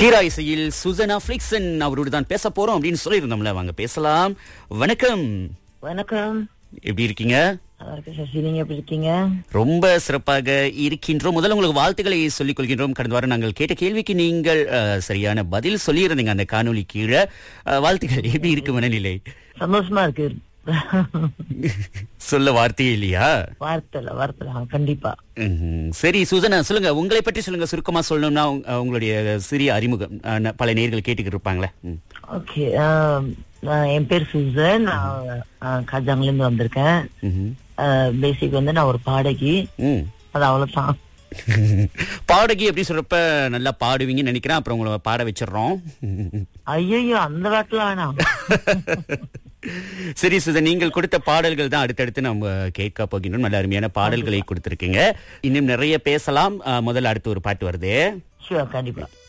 தீரா இசையில் சுசனா பிளிக்சன் அவரோடு தான் பேச போறோம் அப்படின்னு சொல்லியிருந்தோம்ல வாங்க பேசலாம் வணக்கம் வணக்கம் எப்படி இருக்கீங்க நல்லா இருக்கு சசி நீங்க எப்படி இருக்கீங்க ரொம்ப சிறப்பாக இருக்கின்றோம் முதல்ல உங்களுக்கு வாழ்த்துக்களை சொல்லிக் கொள்கின்றோம் கடந்த வாரம் நாங்கள் கேட்ட கேள்விக்கு நீங்கள் அஹ், சரியான பதில் சொல்லியிருந்தீங்க அந்த காணொளி கீழே அஹ், வாழ்த்துக்கள் எப்படி இருக்கு மனநிலை சந்தோஷமா இருக்கு சொல்ல வார்த்தையே இல்லையா வார்த்தைல வார்த்தைல ஆ, கண்டிப்பா ம்ஹும். சரி சுசனா சொல்லுங்க உங்களை பற்றி சொல்லுங்க சுருக்கமா சொல்லணும்னா உங்க- அஹ், உங்களுடைய சிறிய அறிமுகம் அஹ், ந- பல நேர்கள் கேட்டுக்கிட்டு இருப்பாங்களே ம். ஓகே என் பேர் சுசன் நான் காஜாங்ல இருந்து வந்திருக்கேன் ம்ஹும். பேசிக் வந்து நான் ஒரு பாடகி ம் அது அவ்வளவுதான் பாடகி எப்படி சொல்றப்ப நல்லா பாடுவீங்கன்னு நினைக்கிறேன் அப்புறம் உங்களை பாட வச்சிடுறோம் ஐயோ அந்த வாட்டில வேணாம் சரி சுதன் நீங்கள் கொடுத்த பாடல்கள் தான் அடுத்தடுத்து நம்ம கேட்க போகின்றோம் நல்ல அருமையான பாடல்களை கொடுத்திருக்கீங்க இன்னும் நிறைய பேசலாம் அஹ், முதல்ல அடுத்து ஒரு பாட்டு வருது ஷுவர் கண்டிப்பா